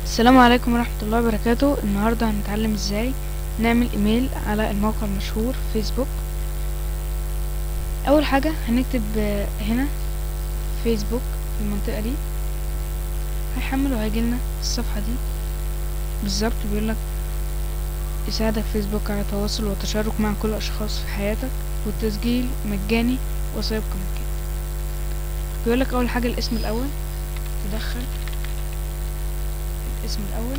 السلام عليكم ورحمة الله وبركاته النهاردة هنتعلم ازاي نعمل ايميل على الموقع المشهور فيسبوك اول حاجة هنكتب آه، هنا فيسبوك في المنطقة دي هيحمل وهيجيلنا الصفحة دي بالظبط بيقولك يساعدك فيسبوك على التواصل والتشارك مع كل الاشخاص في حياتك والتسجيل مجاني وسيبقى مجاني بيقولك اول حاجة الاسم الاول تدخل الاسم الاول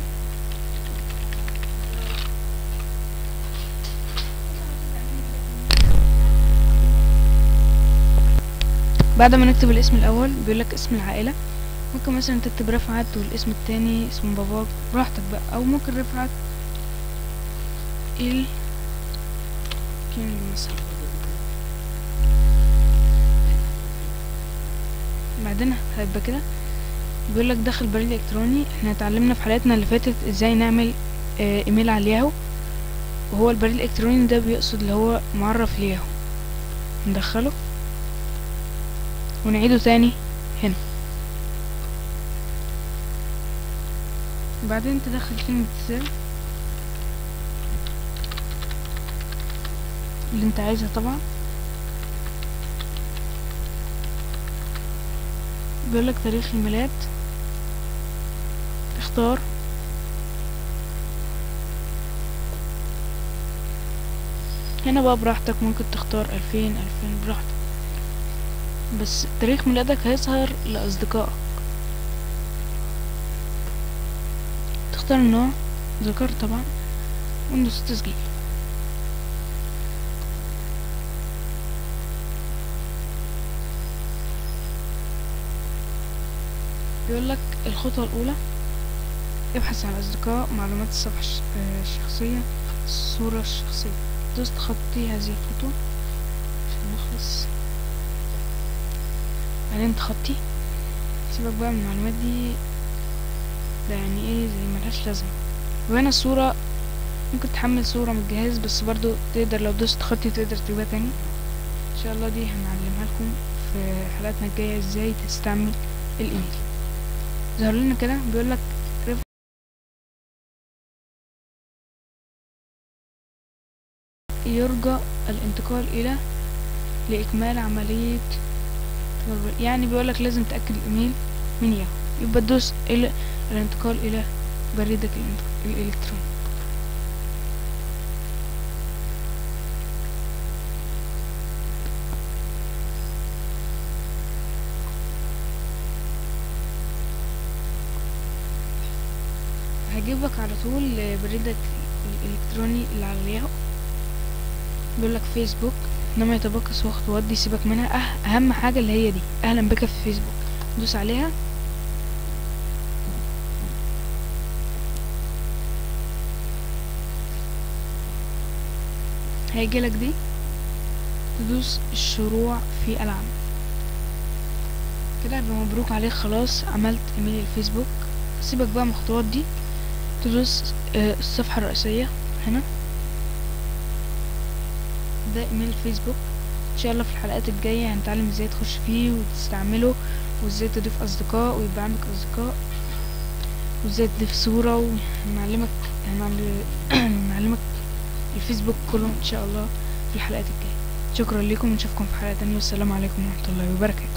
بعد ما نكتب الاسم الاول بيقولك اسم العائله ممكن مثلا تكتب رفعت والاسم التاني اسم باباك براحتك بقى او ممكن رفعت ال كينج مثلا بعدين هيبقى كده بيقولك دخل بريد الكتروني احنا اتعلمنا في حلقتنا اللي فاتت ازاي نعمل اه ايميل على الياهو وهو البريد الالكتروني ده بيقصد اللي هو معرف لياهو ندخله ونعيده تاني هنا بعدين تدخل كلمة السر اللي انت عايزها طبعا بيقولك تاريخ الميلاد اختار هنا بقى براحتك ممكن تختار ألفين ألفين براحتك بس تاريخ ميلادك هيظهر لأصدقائك تختار النوع ذكر طبعا وندوس تسجيل بيقولك الخطوة الأولى ابحث عن أصدقاء معلومات الصفحة الش- آه، الشخصية الصورة الشخصية دوس تخطي هذه الخطوة عشان نخلص بعدين تخطي سيبك بقى من المعلومات دي ده يعني ايه زي ملهاش لازمة وهنا الصورة ممكن تحمل صورة من الجهاز بس برضو تقدر لو دوست تخطي تقدر تجيبها تاني ان شاء الله دي هنعلمها لكم في حلقاتنا الجاية ازاي تستعمل الايميل ظهر لنا كده بيقولك رف- يرجى الانتقال الى لإكمال عملية تبريد. يعني بيقولك لازم تأكد الإيميل من ياهو يبقى تدوس إلى الانتقال إلى بريدك الإلكتر- الإلكتروني هجيبك على طول بريدك الإلكتروني اللي على الياهو بيقولك فيسبوك انما يتبقى خطوات دي سيبك منها أه اهم حاجة اللي هي دي اهلا بك في فيسبوك دوس عليها هيجيلك دي تدوس الشروع في العمل كده يبقى مبروك عليك خلاص عملت ايميل الفيسبوك سيبك بقى من الخطوات دي تدوس آه، الصفحة الرئيسية هنا ده ايميل فيسبوك ان شاء الله في الحلقات الجاية هنتعلم ازاي تخش فيه وتستعمله وازاي تضيف اصدقاء ويبقى عندك اصدقاء وازاي تضيف صورة ونعلمك هنعل- هنعلمك الفيسبوك كله ان شاء الله في الحلقات الجاية شكرا لكم ونشوفكم في حلقة تانية والسلام عليكم ورحمة الله وبركاته